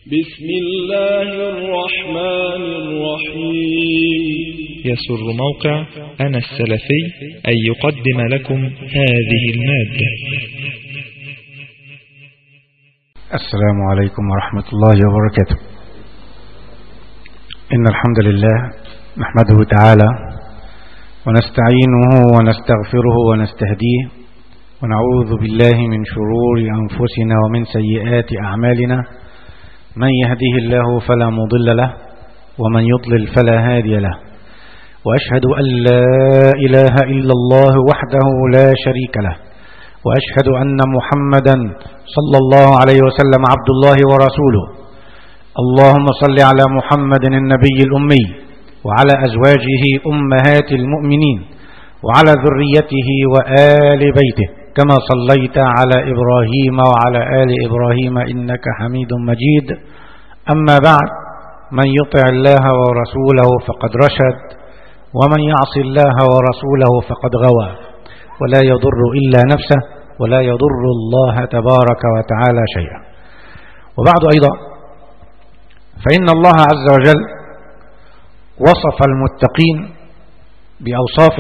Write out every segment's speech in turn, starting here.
بسم الله الرحمن الرحيم يسر موقع أنا السلفي أن يقدم لكم هذه المادة السلام عليكم ورحمة الله وبركاته إن الحمد لله نحمده تعالى ونستعينه ونستغفره ونستهديه ونعوذ بالله من شرور أنفسنا ومن سيئات أعمالنا من يهده الله فلا مضل له ومن يضلل فلا هادي له وأشهد أن لا إله إلا الله وحده لا شريك له وأشهد أن محمدا صلى الله عليه وسلم عبد الله ورسوله اللهم صل على محمد النبي الأمي وعلى أزواجه أمهات المؤمنين وعلى ذريته وآل بيته كما صليت على إبراهيم وعلى آل إبراهيم إنك حميد مجيد أما بعد من يطع الله ورسوله فقد رشد ومن يعص الله ورسوله فقد غوى ولا يضر إلا نفسه ولا يضر الله تبارك وتعالى شيئا وبعد أيضا فإن الله عز وجل وصف المتقين بأوصاف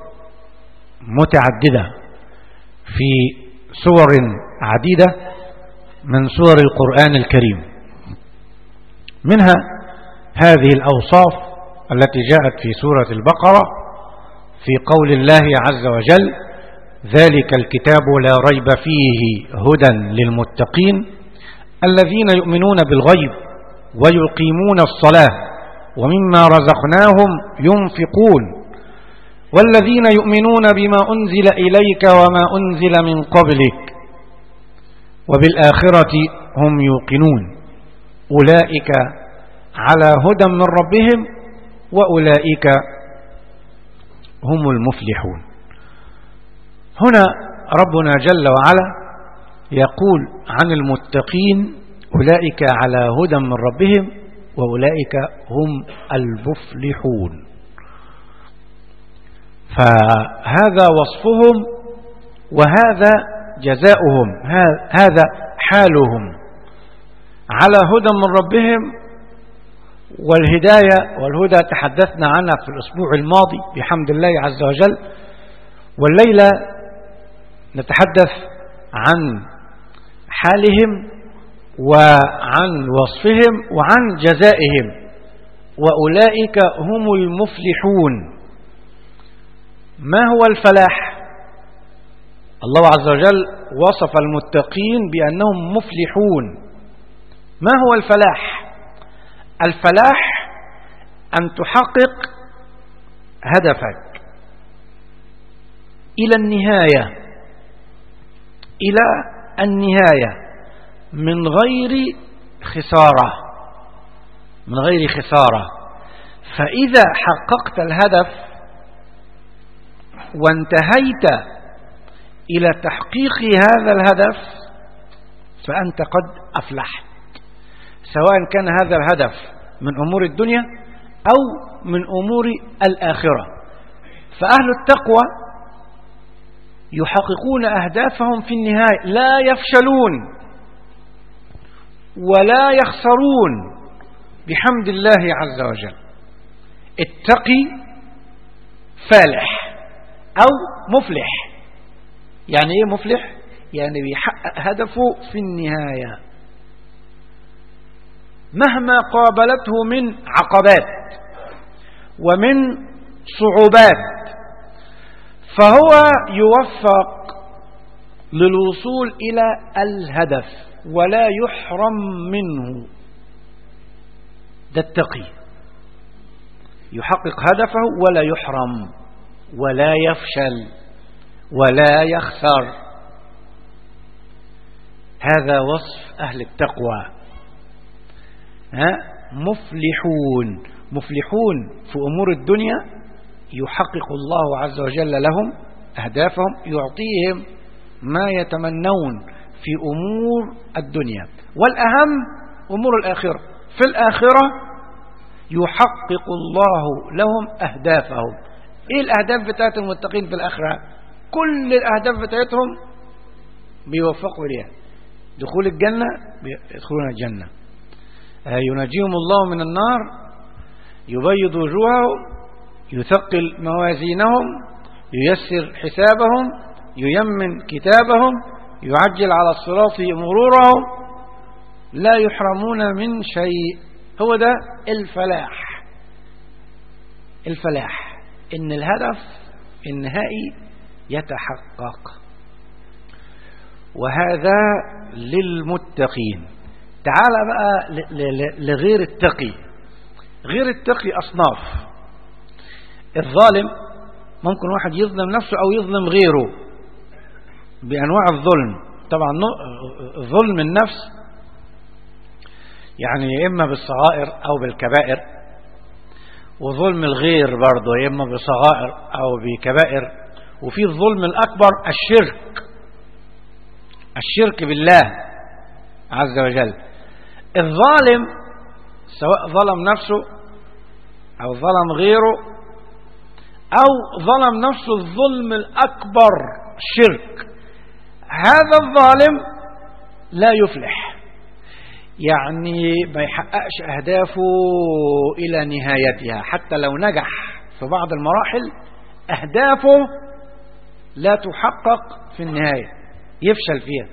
متعددة في سور عديدة من سور القرآن الكريم منها هذه الأوصاف التي جاءت في سورة البقرة في قول الله عز وجل ذلك الكتاب لا ريب فيه هدى للمتقين الذين يؤمنون بالغيب ويقيمون الصلاة ومما رزقناهم ينفقون والذين يؤمنون بما أنزل إليك وما أنزل من قبلك وبالآخرة هم يوقنون أولئك على هدى من ربهم وأولئك هم المفلحون هنا ربنا جل وعلا يقول عن المتقين أولئك على هدى من ربهم وأولئك هم المفلحون فهذا وصفهم وهذا جزاؤهم هذا حالهم على هدى من ربهم والهداية والهدى تحدثنا عنها في الأسبوع الماضي بحمد الله عز وجل والليلة نتحدث عن حالهم وعن وصفهم وعن جزائهم وأولئك هم المفلحون ما هو الفلاح الله عز وجل وصف المتقين بأنهم مفلحون ما هو الفلاح الفلاح أن تحقق هدفك إلى النهاية إلى النهاية من غير خسارة من غير خسارة فإذا حققت الهدف وانتهيت إلى تحقيق هذا الهدف فأنت قد أفلحت سواء كان هذا الهدف من أمور الدنيا أو من أمور الآخرة فأهل التقوى يحققون أهدافهم في النهاية لا يفشلون ولا يخسرون بحمد الله عز وجل التقي فالح أو مفلح يعني إيه مفلح يعني بيحقق هدفه في النهاية مهما قابلته من عقبات ومن صعوبات فهو يوفق للوصول إلى الهدف ولا يحرم منه ده التقي يحقق هدفه ولا يحرم ولا يفشل ولا يخسر هذا وصف أهل التقوى ها مفلحون مفلحون في أمور الدنيا يحقق الله عز وجل لهم أهدافهم يعطيهم ما يتمنون في أمور الدنيا والأهم أمور الآخرة في الآخرة يحقق الله لهم أهدافهم ايه الاهداف بتاعت المتقين في الاخره كل الاهداف بتاعتهم بيوفقوا ليها دخول الجنه يدخلون الجنه ينجيهم الله من النار يبيض وجوههم يثقل موازينهم ييسر حسابهم ييمن كتابهم يعجل على الصراط مرورهم لا يحرمون من شيء هو ده الفلاح الفلاح ان الهدف النهائي يتحقق وهذا للمتقين تعال بقى لغير التقي غير التقي أصناف الظالم ممكن واحد يظلم نفسه أو يظلم غيره بأنواع الظلم طبعا ظلم النفس يعني إما بالصغائر أو بالكبائر وظلم الغير برضه إما بصغائر أو بكبائر وفي الظلم الأكبر الشرك الشرك بالله عز وجل الظالم سواء ظلم نفسه أو ظلم غيره أو ظلم نفسه الظلم الأكبر شرك هذا الظالم لا يفلح يعني ما يحققش أهدافه إلى نهايتها حتى لو نجح في بعض المراحل أهدافه لا تحقق في النهاية يفشل فيها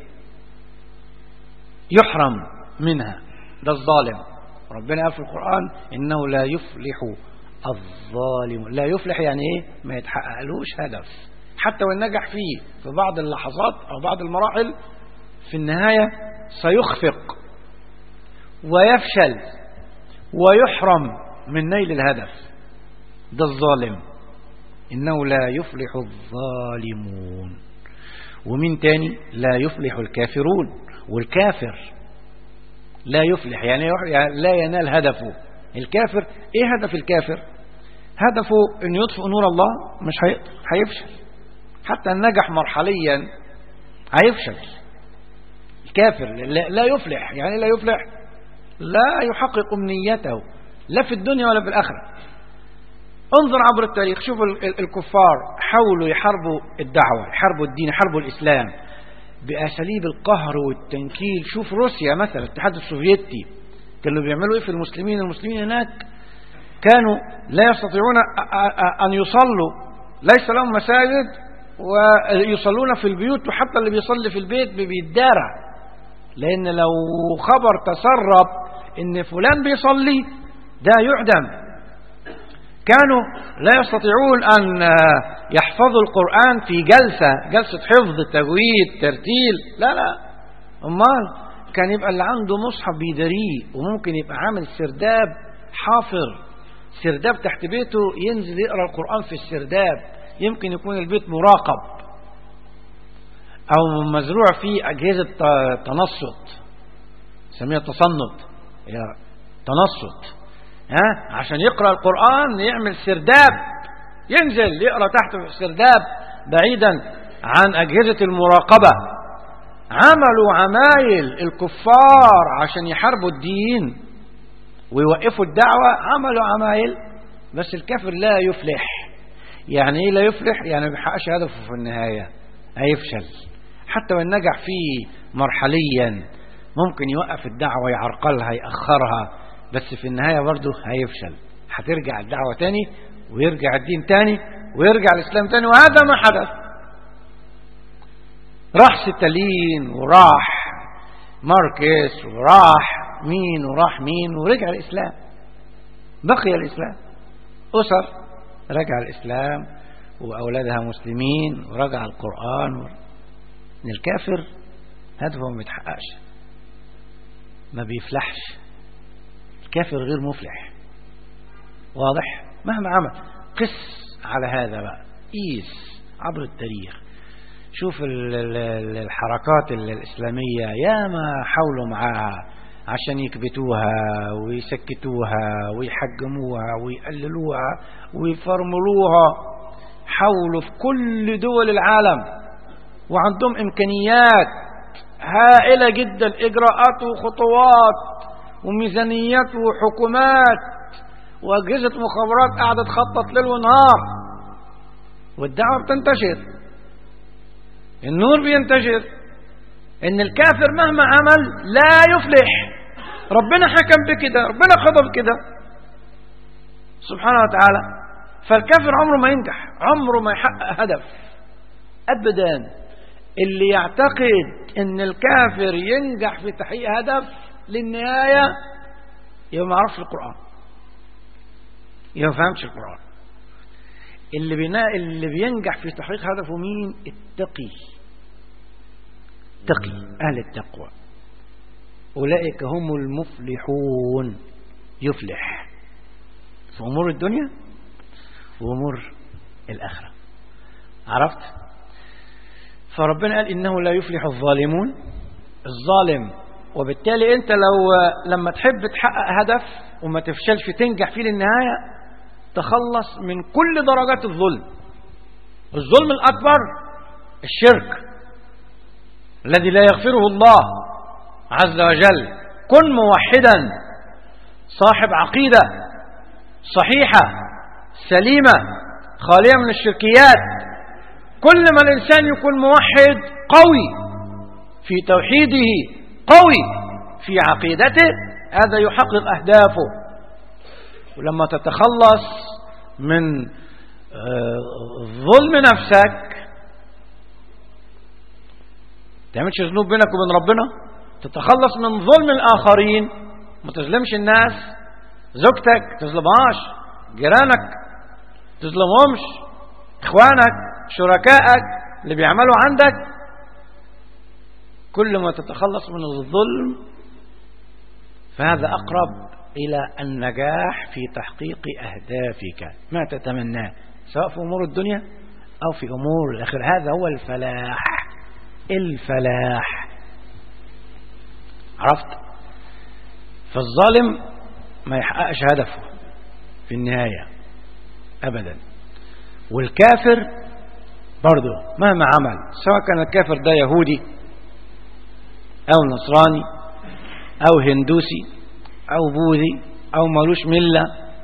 يحرم منها ده الظالم ربنا قال في القرآن إنه لا يفلح الظالم لا يفلح يعني إيه ما يتحققلوش هدف حتى وإن نجح فيه في بعض اللحظات أو بعض المراحل في النهاية سيخفق ويفشل ويحرم من نيل الهدف ده الظالم إنه لا يفلح الظالمون ومن تاني لا يفلح الكافرون والكافر لا يفلح يعني لا ينال هدفه الكافر ايه هدف الكافر هدفه ان يطفئ نور الله مش هيفشل حتى ان نجح مرحليا هيفشل الكافر لا يفلح يعني لا يفلح لا يحقق امنيته لا في الدنيا ولا في الاخره انظر عبر التاريخ شوف الكفار حاولوا يحاربوا الدعوه يحاربوا الدين يحاربوا الاسلام بأساليب القهر والتنكيل شوف روسيا مثلا الاتحاد السوفيتي كانوا بيعملوا ايه في المسلمين المسلمين هناك كانوا لا يستطيعون أن يصلوا ليس لهم مساجد ويصلون في البيوت وحتى اللي بيصلي في البيت بيدارع لأن لو خبر تسرب إن فلان بيصلي ده يعدم كانوا لا يستطيعون أن يحفظوا القرآن في جلسة جلسة حفظ تجويد ترتيل لا لا أمال كان يبقى اللي عنده مصحف بيداريه وممكن يبقى عامل سرداب حافر سرداب تحت بيته ينزل يقرأ القرآن في السرداب يمكن يكون البيت مراقب أو مزروع فيه أجهزة تنصت سميها تصنت تنصت ها عشان يقرأ القرآن يعمل سرداب ينزل يقرأ تحت في السرداب بعيدا عن أجهزة المراقبة عملوا عمايل الكفار عشان يحاربوا الدين ويوقفوا الدعوة عملوا عمايل بس الكافر لا يفلح يعني ايه لا يفلح يعني ما بيحققش هدفه في النهاية هيفشل حتى وان نجح فيه مرحليا ممكن يوقف الدعوة يعرقلها يأخرها بس في النهاية برضه هيفشل هترجع الدعوة تاني ويرجع الدين تاني ويرجع الإسلام تاني وهذا ما حدث راح ستالين وراح ماركس وراح مين وراح مين ورجع الإسلام بقي الإسلام أسر رجع الإسلام وأولادها مسلمين ورجع القرآن و... الكافر هدفه ما بيتحققش ما بيفلحش الكافر غير مفلح واضح مهما عمل قس على هذا بقى قيس عبر التاريخ شوف الحركات الإسلامية ياما حاولوا معاها عشان يكبتوها ويسكتوها ويحجموها ويقللوها ويفرملوها حاولوا في كل دول العالم وعندهم إمكانيات هائلة جدا إجراءات وخطوات وميزانيات وحكومات وأجهزة مخابرات قاعدة تخطط ليل ونهار والدعوة بتنتشر النور بينتشر ان الكافر مهما عمل لا يفلح ربنا حكم بكده ربنا قضى بكده سبحانه وتعالى فالكافر عمره ما ينجح عمره ما يحقق هدف أبدا اللي يعتقد ان الكافر ينجح في تحقيق هدف للنهاية يبقى ما يعرفش القرآن يبقى ما فهمش القرآن اللي بنا اللي بينجح في تحقيق هدفه مين التقي تقي أهل التقوى أولئك هم المفلحون يفلح في أمور الدنيا وأمور الآخرة عرفت فربنا قال إنه لا يفلح الظالمون الظالم وبالتالي أنت لو لما تحب تحقق هدف وما تفشلش تنجح فيه للنهاية تخلص من كل درجات الظلم الظلم الأكبر الشرك الذي لا يغفره الله عز وجل كن موحدا صاحب عقيدة صحيحة سليمة خالية من الشركيات كل ما الإنسان يكون موحد قوي في توحيده قوي في عقيدته هذا يحقق أهدافه ولما تتخلص من ظلم نفسك تعملش ذنوب بينك وبين ربنا تتخلص من ظلم الآخرين ما تظلمش الناس زوجتك تظلمهاش جيرانك تظلمهمش اخوانك شركائك اللي بيعملوا عندك كل ما تتخلص من الظلم فهذا أقرب إلى النجاح في تحقيق أهدافك ما تتمناه سواء في أمور الدنيا أو في أمور الآخرة هذا هو الفلاح الفلاح عرفت فالظالم ما يحققش هدفه في النهاية أبدا والكافر برضه مهما عمل سواء كان الكافر ده يهودي أو نصراني أو هندوسي أو بوذي أو ملوش ملة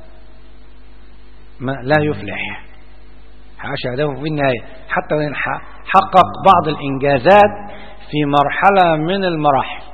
ما لا يفلح حاشا هدفه في النهاية حتى وإن حقق بعض الإنجازات في مرحلة من المراحل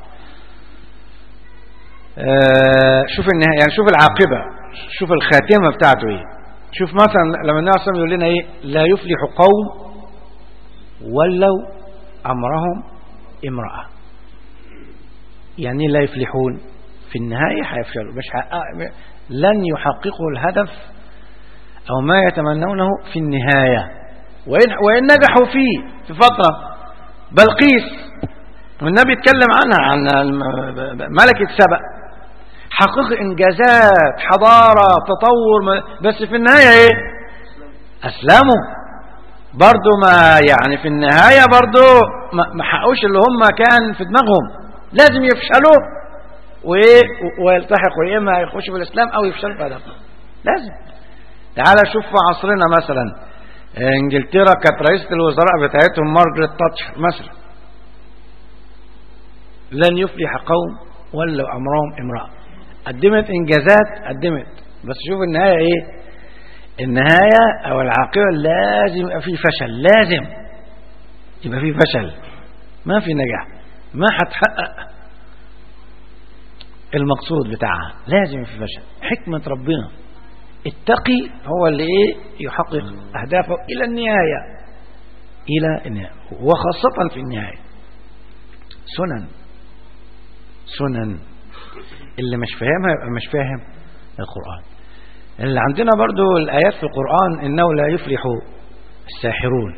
آه شوف النهاية يعني شوف العاقبة شوف الخاتمة بتاعته ايه شوف مثلا لما النبي صلى الله عليه وسلم يقول لنا ايه لا يفلح قوم ولوا امرهم امرأة يعني لا يفلحون في النهاية هيفشلوا مش حقق لن يحققوا الهدف أو ما يتمنونه في النهاية وإن, وإن نجحوا فيه في فترة بلقيس والنبي اتكلم عنها عن ملكة سبأ حقق إنجازات حضارة تطور بس في النهاية إيه أسلموا برضو ما يعني في النهاية برضو ما حقوش اللي هم كان في دماغهم لازم يفشلوا ويلتحقوا يا اما يخشوا في الاسلام او يفشلوا في هدفهم لازم تعال شوف في عصرنا مثلا انجلترا كانت رئيسة الوزراء بتاعتهم مارجريت تاتشر مثلا لن يفلح قوم ولوا امرهم امرأة قدمت انجازات قدمت بس شوف النهاية ايه النهاية او العاقبة لازم يبقى فيه فشل لازم يبقى فيه فشل ما في نجاح ما هتحقق المقصود بتاعها لازم في فشل حكمة ربنا التقي هو اللي ايه يحقق اهدافه الى النهاية الى النهاية وخاصة في النهاية سنن سنن اللي مش فاهمها يبقى مش فاهم القرآن اللي عندنا برضو الآيات في القرآن إنه لا يفلح الساحرون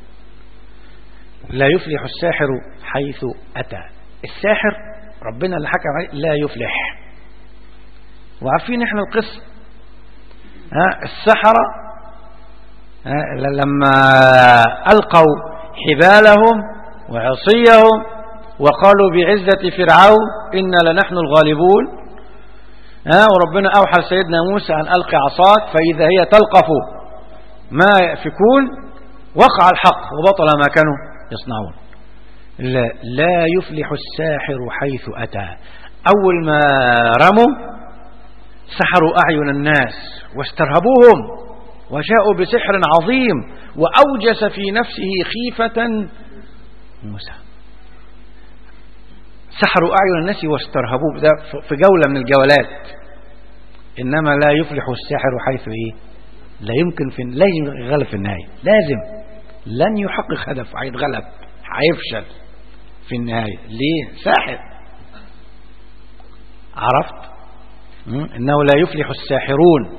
لا يفلح الساحر حيث أتى الساحر ربنا اللي حكم عليه لا يفلح وعارفين احنا القصة ها السحرة ها لما ألقوا حبالهم وعصيهم وقالوا بعزة فرعون إنا لنحن الغالبون ها وربنا أوحى سيدنا موسى أن ألقي عصاك فإذا هي تلقف ما يأفكون وقع الحق وبطل ما كانوا يصنعون لا, لا يفلح الساحر حيث أتى أول ما رموا سحروا أعين الناس واسترهبوهم وجاءوا بسحر عظيم وأوجس في نفسه خيفة موسى سحروا أعين الناس واسترهبوه ده في جولة من الجولات إنما لا يفلح الساحر حيث إيه لا يمكن في لازم يغلب في النهاية لازم لن يحقق هدف هيتغلب هيفشل في النهاية ليه ساحر عرفت إنه لا يفلح الساحرون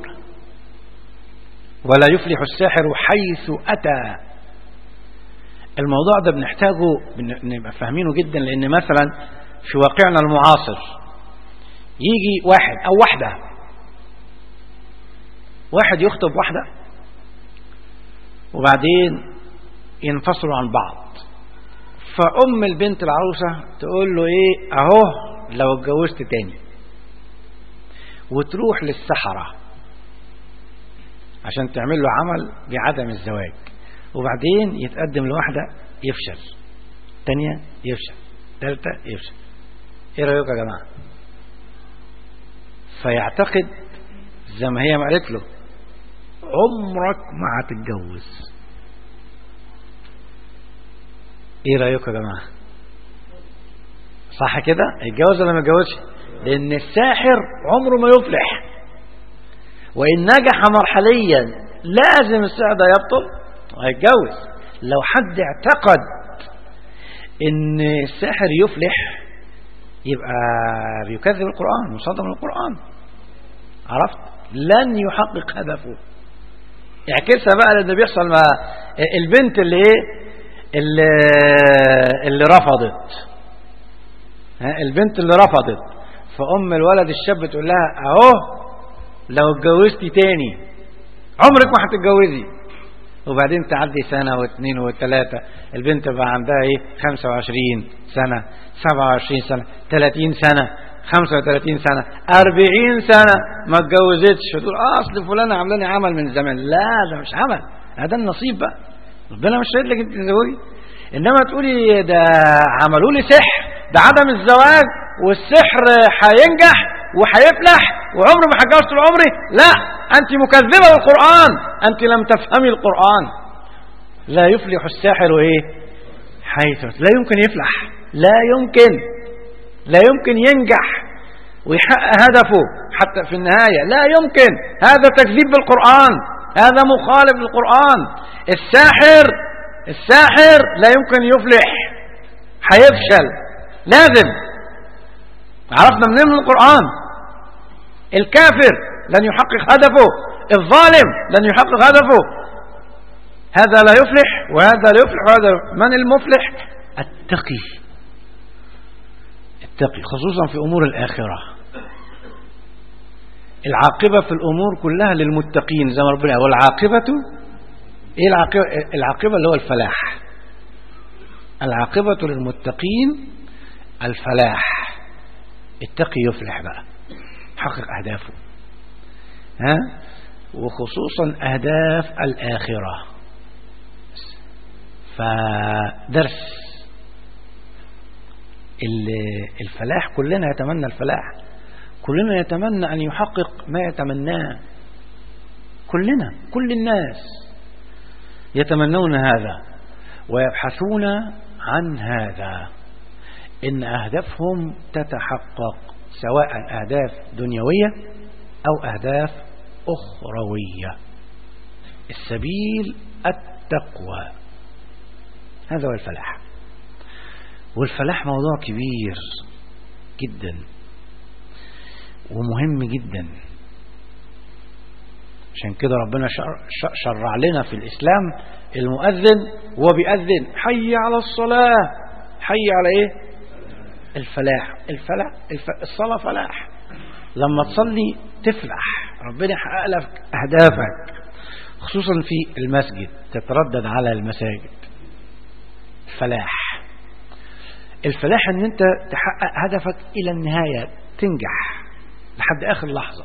ولا يفلح الساحر حيث أتى الموضوع ده بنحتاجه نبقى فاهمينه جدا لأن مثلا في واقعنا المعاصر يجي واحد أو واحدة واحد يخطب واحدة وبعدين ينفصلوا عن بعض فأم البنت العروسة تقول له إيه أهو لو اتجوزت تاني وتروح للسحرة عشان تعمل له عمل بعدم الزواج وبعدين يتقدم لواحدة يفشل تانية يفشل ثالثة يفشل ايه رأيك يا جماعة فيعتقد زي ما هي ما قالت له عمرك ما هتتجوز ايه رأيك يا جماعة صح كده يتجوز ولا ما يتجوزش لان الساحر عمره ما يفلح وان نجح مرحليا لازم السحر ده يبطل وهيتجوز لو حد اعتقد ان الساحر يفلح يبقى بيكذب القرآن مصدم القرآن عرفت لن يحقق هدفه اعكسها بقى اللي بيحصل مع البنت اللي ايه اللي, اللي رفضت البنت اللي رفضت فأم الولد الشاب تقول لها اهو لو اتجوزتي تاني عمرك ما هتتجوزي وبعدين تعدي سنة واثنين وثلاثة البنت بقى عندها ايه 25 سنة 27 سنة 30 سنة 35 سنة 40 سنة ما اتجوزتش فتقول اه اصل فلانة عاملاني عمل من زمان لا ده مش عمل هذا النصيب بقى ربنا مش شايد لك انت تزوجي انما تقولي ده عملوا لي سحر ده عدم الزواج والسحر هينجح وهيفلح وعمري ما هتجوز طول عمري لا انت مكذبه للقران انت لم تفهمي القران لا يفلح الساحر ايه حيث لا يمكن يفلح لا يمكن لا يمكن ينجح ويحقق هدفه حتى في النهايه لا يمكن هذا تكذيب بالقران هذا مخالف للقران الساحر الساحر لا يمكن يفلح هيفشل لازم عرفنا منين من القرآن الكافر لن يحقق هدفه الظالم لن يحقق هدفه هذا لا يفلح وهذا لا يفلح وهذا من المفلح التقي التقي خصوصا في أمور الآخرة العاقبة في الأمور كلها للمتقين زي ما ربنا والعاقبة ايه العاقبة العاقبة اللي هو الفلاح العاقبة للمتقين الفلاح التقي يفلح بقى يحقق أهدافه ها وخصوصا أهداف الآخرة فدرس الفلاح كلنا يتمنى الفلاح كلنا يتمنى أن يحقق ما يتمناه كلنا كل الناس يتمنون هذا ويبحثون عن هذا إن أهدافهم تتحقق سواء أهداف دنيوية أو أهداف أخروية السبيل التقوى هذا هو الفلاح والفلاح موضوع كبير جدا ومهم جدا عشان كده ربنا شرع لنا في الإسلام المؤذن وهو بيأذن حي على الصلاة حي على ايه الفلاح الفلاح الف... الصلاة فلاح لما تصلي تفلح ربنا يحقق لك أهدافك خصوصا في المسجد تتردد على المساجد الفلاح الفلاح ان انت تحقق هدفك الى النهاية تنجح لحد اخر لحظة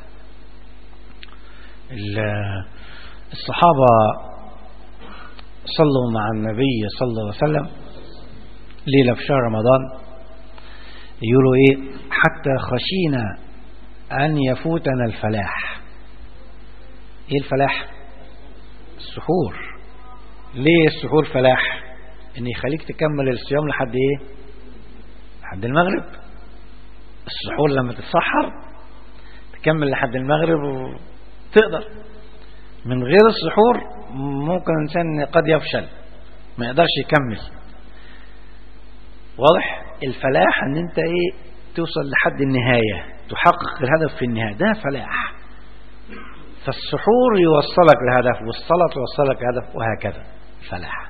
الصحابة صلوا مع النبي صلى الله عليه وسلم ليلة في شهر رمضان يقولوا ايه حتى خشينا ان يفوتنا الفلاح ايه الفلاح السحور ليه السحور فلاح ان يخليك تكمل الصيام لحد ايه لحد المغرب السحور لما تتسحر تكمل لحد المغرب وتقدر من غير السحور ممكن الإنسان قد يفشل ما يقدرش يكمل واضح الفلاح ان انت ايه توصل لحد النهاية تحقق الهدف في النهاية ده فلاح فالسحور يوصلك لهدف والصلاة توصلك لهدف وهكذا فلاح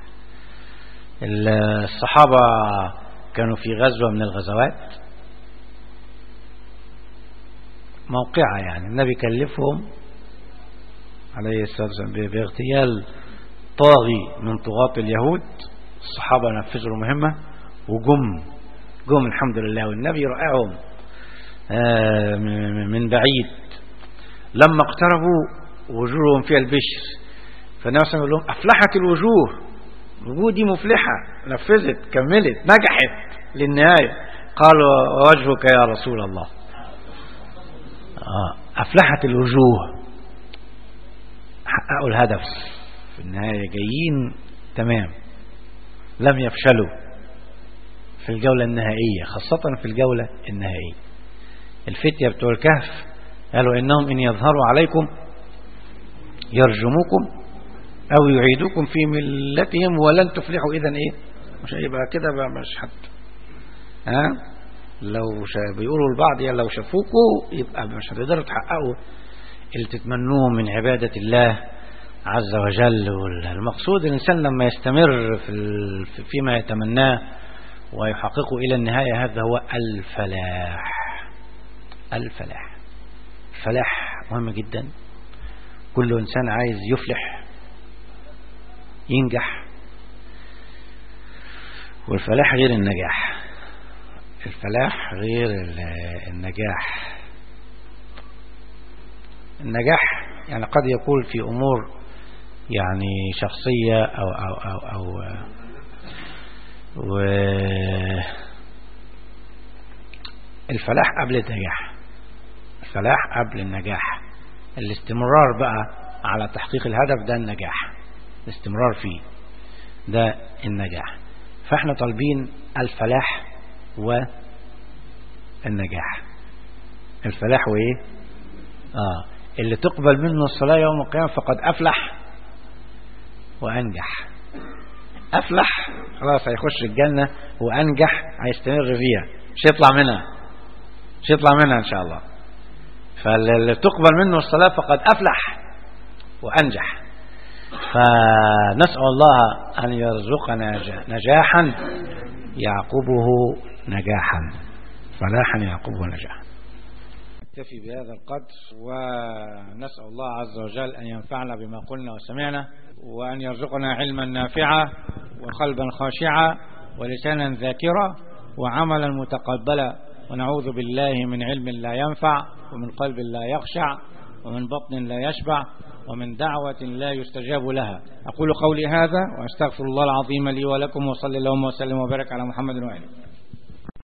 الصحابة كانوا في غزوة من الغزوات موقعة يعني النبي كلفهم عليه الصلاة والسلام باغتيال طاغي من طغاة اليهود الصحابة نفذوا المهمة وجم جم الحمد لله والنبي رأعهم من بعيد لما اقتربوا وجوههم فيها البشر فالنبي صلى الله عليه وسلم لهم أفلحت الوجوه الوجوه دي مفلحة نفذت كملت نجحت للنهاية قالوا وجهك يا رسول الله أفلحت الوجوه حققوا الهدف في النهاية جايين تمام لم يفشلوا في الجولة النهائية خاصة في الجولة النهائية الفتية بتوع الكهف قالوا إنهم إن يظهروا عليكم يرجموكم أو يعيدوكم في ملتهم ولن تفلحوا إذا إيه مش هيبقى كده بقى مش حد ها لو بيقولوا البعض يا لو شافوكوا يبقى مش هتقدروا تحققوا اللي تتمنوه من عبادة الله عز وجل والمقصود الإنسان لما يستمر في فيما يتمناه ويحققه إلى النهاية هذا هو الفلاح الفلاح الفلاح مهم جدا كل إنسان عايز يفلح ينجح والفلاح غير النجاح الفلاح غير النجاح النجاح يعني قد يكون في أمور يعني شخصية أو أو أو, أو و الفلاح قبل النجاح الفلاح قبل النجاح الاستمرار بقى على تحقيق الهدف ده النجاح الاستمرار فيه ده النجاح فاحنا طالبين الفلاح والنجاح الفلاح وايه اه اللي تقبل منه الصلاة يوم القيامة فقد أفلح وأنجح أفلح خلاص هيخش الجنة وأنجح هيستمر فيها مش يطلع منها مش يطلع منها إن شاء الله فاللي تقبل منه الصلاة فقد أفلح وأنجح فنسأل الله أن يرزقنا نجاحا يعقبه نجاحا فلاحا يعقبه نجاحا نكتفي بهذا القدر ونسأل الله عز وجل أن ينفعنا بما قلنا وسمعنا وأن يرزقنا علما نافعا وقلبا خاشعا ولسانا ذاكرا وعملا متقبلا ونعوذ بالله من علم لا ينفع ومن قلب لا يخشع ومن بطن لا يشبع ومن دعوة لا يستجاب لها أقول قولي هذا وأستغفر الله العظيم لي ولكم وصلي اللهم وسلم وبارك على محمد وآله